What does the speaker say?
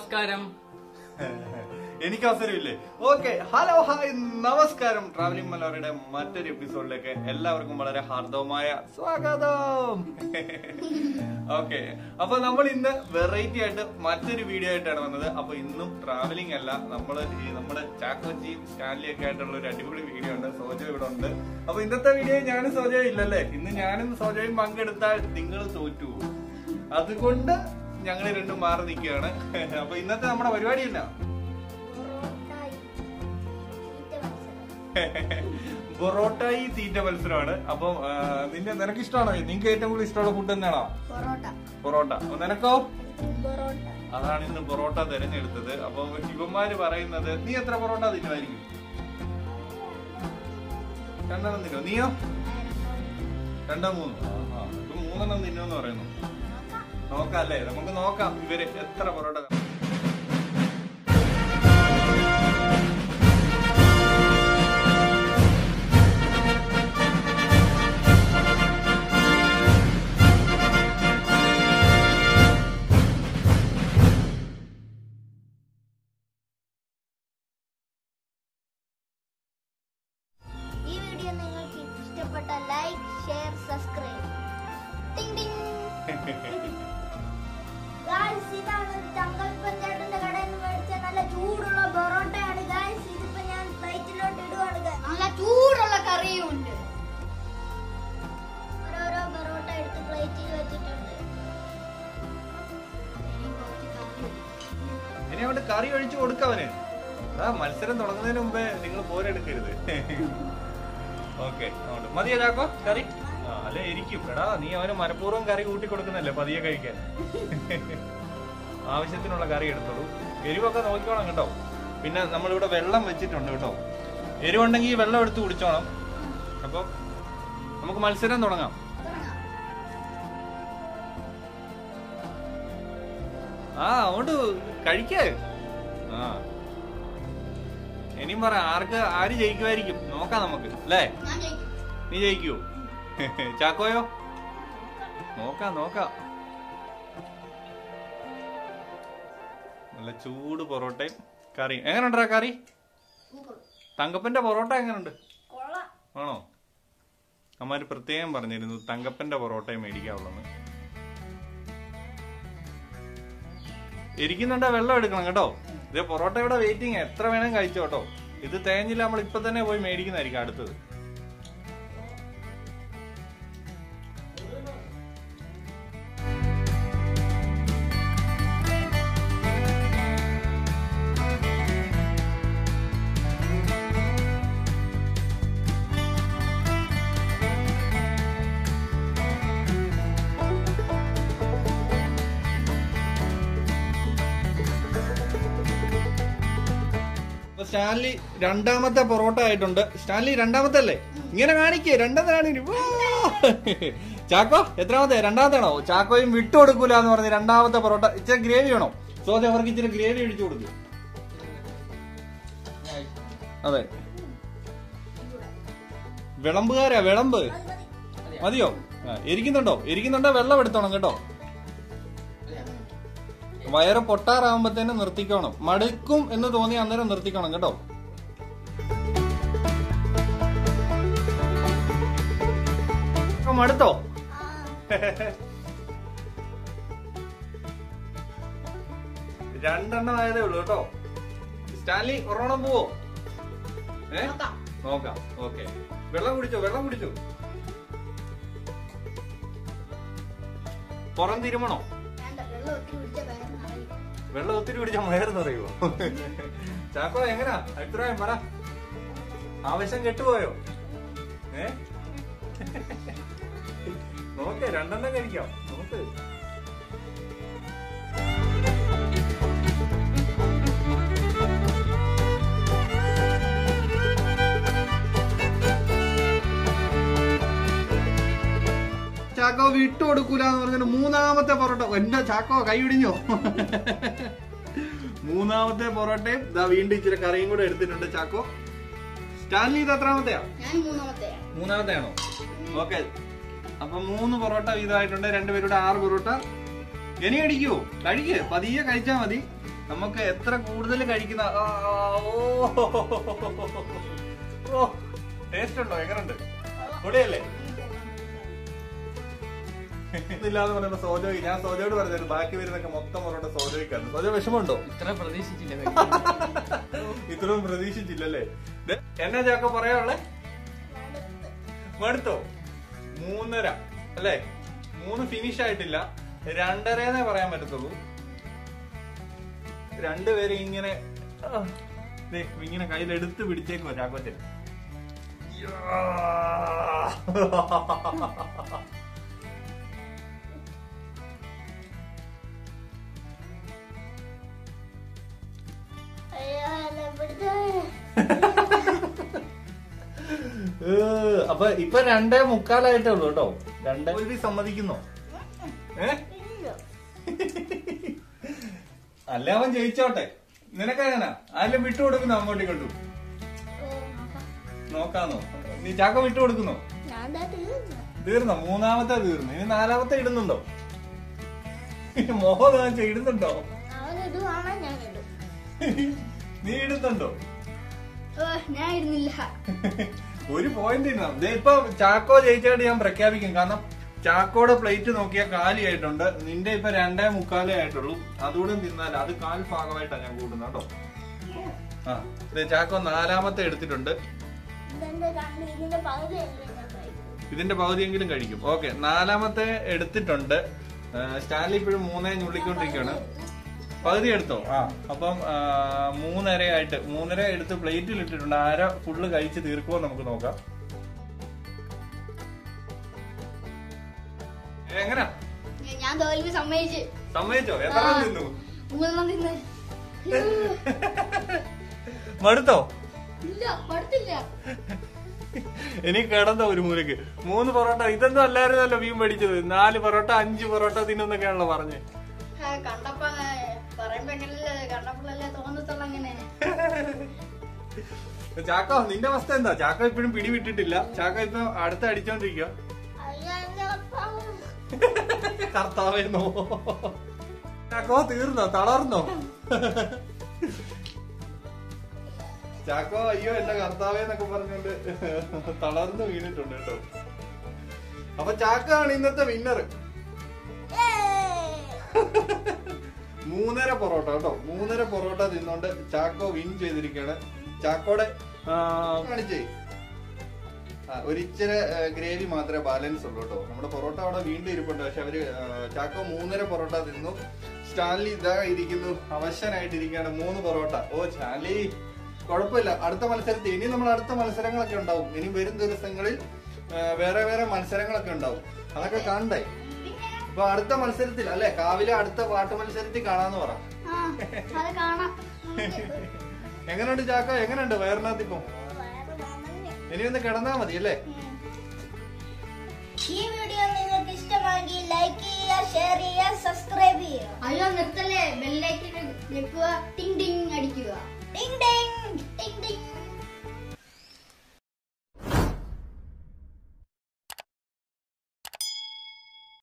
നമസ്കാരം എനിക്ക് അവസരമില്ലേ ഓക്കെ ഹലോ ഹായ് നമസ്കാരം ട്രാവലിംഗ് മലയാളിയുടെ മറ്റൊരു എപ്പിസോഡിലേക്ക് എല്ലാവർക്കും വളരെ ഹാർദവമായ സ്വാഗതം ഓക്കെ അപ്പൊ നമ്മൾ ഇന്ന് വെറൈറ്റി ആയിട്ട് മറ്റൊരു വീഡിയോ ആയിട്ടാണ് വന്നത് അപ്പൊ ഇന്നും ട്രാവലിംഗ് അല്ല നമ്മൾ ഈ നമ്മുടെ ചാക്കോച്ചിയും സ്റ്റാൻലി ഒക്കെ ആയിട്ടുള്ള ഒരു അടിപൊളി വീഡിയോ ഉണ്ട് സോജോ ഇവിടെ ഉണ്ട് അപ്പൊ ഇന്നത്തെ വീഡിയോ ഞാനും സോജോ ഇല്ലല്ലേ ഇന്ന് ഞാനും സോജോയും പങ്കെടുത്താൽ നിങ്ങൾ തോറ്റു പോകും. അതുകൊണ്ട് ഞങ്ങൾ രണ്ടും മാറി നിൽക്കുകയാണ് അപ്പൊ ഇന്നത്തെ നമ്മുടെ പരിപാടി എന്നാ പൊറോട്ടയി തീറ്റ മത്സരമാണ് അപ്പം ആ, നിന്റെ നിനക്ക് ഇഷ്ടമാണോ നിനക്ക് ഏറ്റവും കൂടുതൽ ഇഷ്ടമുള്ള ഫുഡ് എന്താണോ പൊറോട്ട പൊറോട്ട അപ്പൊ നിനക്കോ പൊറോട്ട അതാണ് ഇന്ന് പൊറോട്ട തിരഞ്ഞെടുത്തത് അപ്പൊ ഇവന്മാര് പറയുന്നത് നീ എത്ര പൊറോട്ട തിന്നുമായിരിക്കും രണ്ടെണ്ണം തിന്നോ നീയോ രണ്ടോ മൂന്നോ ആ, ഇപ്പൊ മൂന്നെണ്ണം തിന്നോന്ന് പറയുന്നു നോക്കാം അല്ലേ നമുക്ക് നോക്കാം ഇവര് എത്ര പൊറോട്ട ഈ വീഡിയോ നിങ്ങൾക്ക് ഇഷ്ടപ്പെട്ട ലൈക്ക് ഷെയർ സബ്സ്ക്രൈബ് ടിങ് ടിങ് ഗായ്സ് ഇതാണ് തങ്കപ്പൻ ചേട്ടന്റെ കടയിൽ നിന്ന് മേടിച്ച നല്ല ചൂടുള്ള പൊറോട്ടയാണ് ഗായ്സ് ഇതിപ്പോ ഞാൻ പ്ലേറ്റിലോട്ട് ഇടുവാണ് guys. നല്ല ചൂടുള്ള കറിയും ഉണ്ട് ഓരോരോ പൊറോട്ട എടുത്ത് പ്ലേറ്റിൽ വെച്ചിട്ടുണ്ട് ഇനി അങ്ങോട്ട് കറി ഒഴിച്ചു കൊടുക്കവന് ആ മത്സരം തുടങ്ങുന്നതിന് മുമ്പേ നിങ്ങൾ പോരെടുക്കരുത് ഓക്കെ മതിയോ ചാക്കോ കറി ആ അല്ലെ ഇരിക്കും എടാ നീ അവന് മനഃപൂർവ്വം കറി കൂട്ടി കൊടുക്കുന്നല്ലേ പതിയെ കഴിക്കാൻ ആവശ്യത്തിനുള്ള കറി എടുത്തോളൂ എരിവൊക്കെ നോക്കിക്കോണം കേട്ടോ പിന്നെ നമ്മളിവിടെ വെള്ളം വെച്ചിട്ടുണ്ട് കേട്ടോ എരിവുണ്ടെങ്കിൽ ഈ വെള്ളം എടുത്ത് കുടിച്ചോണം അപ്പൊ നമുക്ക് മത്സരം തുടങ്ങാം ആ അങ്ങോട്ട് കഴിക്കേ ആ ഇനിയും പറ ആർക്ക് ആര് ജയിക്കുമായിരിക്കും നോക്കാം നമുക്ക് അല്ലേ ഞാൻ ജയിക്കും നീ ജയിക്കുവോ ചാക്കോയോ നോക്കാം നോക്കാം നല്ല ചൂട് പൊറോട്ടയും കറിയും എങ്ങനെയുണ്ടാ കറി സൂപ്പർ തങ്കപ്പന്റെ പൊറോട്ട എങ്ങനെയുണ്ട് കൊള്ളാം ആണോ അമ്മാര് പ്രത്യേകം പറഞ്ഞിരുന്നു തങ്കപ്പന്റെ പൊറോട്ടയും മേടിക്കാവുള്ളന്ന് ഇരിക്കുന്നുണ്ടെ വെള്ളം എടുക്കണം കേട്ടോ ഇത് പൊറോട്ട ഇവിടെ വെയിറ്റിംഗ് എത്ര വേണം കഴിച്ചോ കേട്ടോ ഇത് തേഞ്ഞില്ല നമ്മൾ ഇപ്പൊ തന്നെ പോയി മേടിക്കുന്നതായിരിക്കും അടുത്തത് അപ്പൊ സ്റ്റാൻലി രണ്ടാമത്തെ പൊറോട്ട ആയിട്ടുണ്ട് സ്റ്റാൻലി രണ്ടാമത്തെ അല്ലേ ഇങ്ങനെ കാണിക്കേ രണ്ടാമത്തെ കാണി ചാക്കോ എത്രാമത്തെ രണ്ടാമത്തെ ആണോ ചാക്കോയും വിട്ടുകൊടുക്കൂല എന്ന് പറഞ്ഞ് രണ്ടാമത്തെ പൊറോട്ട ഇച്ചിരി ഗ്രേവി വേണോ സോജ അവർക്ക് ഇച്ചിരി ഗ്രേവി ഒഴിച്ചു കൊടുക്കും അതെ വിളമ്പുകാരാ വിളമ്പ് മതിയോ ആ, ഇരിക്കുന്നുണ്ടോ ഇരിക്കുന്നുണ്ടോ വെള്ളം എടുത്തോണം കേട്ടോ വയറ് പൊട്ടാറാവുമ്പത്തേനും നിർത്തിക്കോണം മടുക്കും എന്ന് തോന്നി അന്നേരം നിർത്തിക്കണം കേട്ടോ ഇപ്പൊ മടുത്തോ രണ്ടെണ്ണം ആയതേ ഉള്ളൂ കേട്ടോ സ്റ്റാൻലി ഒരെണ്ണം പോവോ ഏ നോക്കാം നോക്കാം ഓക്കെ വെള്ളം കുടിച്ചോ വെള്ളം കുടിച്ചോ പുറം തിരുമണോ വേണ്ട വെള്ളം ഒത്തിരി കുടിച്ച വയറ് നിറയും. വെള്ളം ഒത്തിരി കുടിച്ചാൽ മയർന്ന് അറിയുമോ ചാക്കോ എങ്ങനാ അഭിപ്രായം പറ ആവശ്യം കെട്ടുപോയോ ഏ നോക്കേ രണ്ടെണ്ണം കഴിക്കാം നോക്ക് ചാക്കോ വിട്ടു കൊടുക്കൂല എന്ന് പറഞ്ഞിട്ട് മൂന്നാമത്തെ പൊറോട്ട എന്റെ ചാക്കോ കൈ പിടിഞ്ഞോ മൂന്നാമത്തെ പൊറോട്ടയും ഇതാ വീണ്ടും ഇച്ചിരി കറിയും കൂടെ എടുത്തിട്ടുണ്ട് ചാക്കോ സ്റ്റാൻലി ഇത് എത്രാമത്തെയാ ഞാൻ മൂന്നാമത്തെയാ മൂന്നാമത്തെ ആണോ ഓക്കെ അപ്പൊ മൂന്ന് പൊറോട്ട വീതമായിട്ടുണ്ട് രണ്ടുപേരുടെ ആറ് പൊറോട്ട ഇനി അടിക്കുവോ കഴിക്ക് പതിയെ കഴിച്ചാ മതി നമുക്ക് എത്ര കൂടുതൽ കഴിക്കുന്ന ആ, ഓ ഓ ടേസ്റ്റ് ഉണ്ടോ എങ്ങനുണ്ട് പൊടിയല്ലേ ഇല്ലാന്ന് പറയുമ്പോ സോജോയി ഞാൻ സോജോയോട് പറഞ്ഞത് ബാക്കി വരുന്നൊക്കെ മൊത്തം അവരുടെ സോജോയ്ക്കാണ് സോജോ വിഷമമുണ്ടോ ഇത്ര പ്രതീക്ഷിച്ചില്ല ഇത്രയും പ്രതീക്ഷിച്ചില്ലല്ലേ ദേ, എന്നാ ചാക്ക പറയാനുള്ളേ മടുത്തോ മൂന്നര അല്ലേ മൂന്ന് ഫിനിഷ് ആയിട്ടില്ല രണ്ടരന്നേ പറയാൻ പറ്റത്തുള്ളൂ രണ്ടുപേരും ഇങ്ങനെ ആ, ദേ, ഇങ്ങനെ കയ്യിലെടുത്ത് പിടിച്ചേക്കുവാ ചാക്കോച്ചൻ അയ്യോ എന്നെ പിടിച്ചേ. ഏഹ്, അപ്പൊ ഇപ്പൊ രണ്ടേ മുക്കാലായിട്ടേ ഉള്ളൂ കേട്ടോ രണ്ടേ ഒരു സമ്മതിക്കുന്നോ ഏ ഇല്ല. അല്ല അവൻ ജയിച്ചോട്ടെ നിനക്കെങ്ങനാ ആരെല്ലാം വിട്ടുകൊടുക്കുന്നോ അങ്ങോട്ടും ഇങ്ങോട്ടും ഓ, നോക്കാം. നോക്കാന്നോ നീ ചാക്ക വിട്ടുകൊടുക്കുന്നോ ഞാൻ ദാ തീർന്നു. തീർന്നോ മൂന്നാമത്തെ തീർന്നു ഇനി നാലാമത്തെ ഇടുന്നുണ്ടോ മോഹം കാണിച്ച ഇടുന്നുണ്ടോ അവൻ ഇടുവാണെ ഞാൻ ഇടും നീ ഇടുന്നുണ്ടോ ഓ, ഞാൻ ഇരുന്നില്ല ഒരു പോയിന്റ് ഇടാം ദേ ഇപ്പൊ ചാക്കോ ജയിച്ചായിട്ട് ഞാൻ പ്രഖ്യാപിക്കും കാരണം ചാക്കോയുടെ പ്ലേറ്റ് നോക്കിയാൽ കാലിയായിട്ടുണ്ട് നിന്റെ ഇപ്പൊ രണ്ടേ മുക്കാലേ ആയിട്ടുള്ളൂ അതുകൂടെ തിന്നാൽ അത് കാൽ ഭാഗമായിട്ടാണ് ഞാൻ കൂട്ടുന്നത് കേട്ടോ ആ ദേ ചാക്കോ നാലാമത്തെ എടുത്തിട്ടുണ്ട് ഇതെന്റെ രണ്ട് ഇതിന്റെ പകുതി അല്ലേ ഞാൻ കഴിക്കും. ഇതിന്റെ പകുതിയെങ്കിലും കഴിക്കും ഓക്കെ നാലാമത്തെ എടുത്തിട്ടുണ്ട് ആ, സ്റ്റാൻലി ഇപ്പോഴും മൂന്നേ ഞുള്ളിക്കൊണ്ടിരിക്കുകയാണ് പകുതി എടുത്തോ ആ അപ്പം ആ, മൂന്നര ആയിട്ട് മൂന്നര എടുത്ത് പ്ലേറ്റിൽ ഇട്ടിട്ടുണ്ട് അര ഫുള്ള് കഴിച്ച് തീർക്കുമോ നമുക്ക് നോക്കാം എങ്ങനാ ഞാൻ- ഞാൻ തോൽവി സമ്മതിച്ച് സമ്മതിച്ചോ എത്ര ആ. തിന്നു മൂന്നെണ്ണം തിന്ന് മടുത്തോ ഇല്ല പടുത്തില്ല എനിക്ക് കിടന്ന ഒരു മൂലക്ക് മൂന്ന് പൊറോട്ട ഇതൊന്നും അല്ലായിരുന്നല്ലോ മീൻ മേടിച്ചത് നാല് പൊറോട്ട അഞ്ച് പൊറോട്ട തിന്നുന്നൊക്കെയാണല്ലോ പറഞ്ഞേ ആ, കണ്ടപ്പോ ആ, പറയുമ്പോ എങ്ങനെയല്ലേ കണ്ടപ്പോഴല്ലേ തോന്നത്തുള്ളൂ അങ്ങനെ ചാക്കോ നിന്റെ അവസ്ഥ എന്താ ചാക്കോ ഇപ്പോഴും പിടി വിട്ടിട്ടില്ല ചാക്കോ ഇപ്പൊ അടുത്ത് അടിച്ചോണ്ടിരിക്കുക അയ്യോ, എന്റെ കർത്താവ്. കർത്താവേന്നോ ചാക്കോ തീർന്നോ തളർന്നോ ചാക്കോ അയ്യോ എന്റെ കർത്താവേന്നൊക്കെ പറഞ്ഞോണ്ട് തളർന്ന് വീണിട്ടുണ്ട് കേട്ടോ അപ്പൊ ചാക്കോ ആണ് ഇന്നത്തെ വിന്നർ ഏയ്. മൂന്നര പൊറോട്ട കേട്ടോ മൂന്നര പൊറോട്ട തിന്നോണ്ട് ചാക്കോ വിൻ ചെയ്തിരിക്കുകയാണ് ചാക്കോടെ ആ, കാണിച്ചേ ആ, ഒരിച്ചിരി ഗ്രേവി മാത്രമേ ബാലൻസ് ഉള്ളൂ കേട്ടോ നമ്മുടെ പൊറോട്ട അവിടെ വീണ്ടും ഇരിപ്പുണ്ട് പക്ഷെ അവര് ആ, ചാക്കോ മൂന്നര പൊറോട്ട തിന്നു സ്റ്റാൻലി ഇതാ ഇരിക്കുന്നു അവശനായിട്ടിരിക്കുകയാണ് മൂന്ന് പൊറോട്ട ഓ സ്റ്റാൻലി കുഴപ്പമില്ല അടുത്ത മത്സരത്തിൽ ഇനി നമ്മൾ അടുത്ത മത്സരങ്ങളൊക്കെ ഉണ്ടാവും ഇനി വരും ദിവസങ്ങളിൽ ആ, വേറെ വേറെ മത്സരങ്ങളൊക്കെ ഉണ്ടാവും അതൊക്കെ കാണണ്ടേ അപ്പൊ അടുത്ത മത്സരത്തിൽ അല്ലെ കാവിലെ അടുത്ത പാട്ട് മത്സരത്തിൽ കാണാന്ന് പറ ആ അത് കാണാം എങ്ങനെയുണ്ട് ചാക്ക എങ്ങനെയുണ്ട് വയറിനകത്ത് ഇപ്പം വയറ് നനഞ്ഞു. ഇനി ഒന്ന് കിടന്നാ മതി അല്ലേ ഈ വീഡിയോ നിങ്ങൾക്ക് ഇഷ്ടമാക്കി ലൈക്ക് ചെയ്യുക ഷെയർ ചെയ്യുക സബ്സ്ക്രൈബ് ചെയ്യുക അയ്യോ നിർത്തല്ലേ ബെല്ലേക്ക് ഞെക്കുക ടി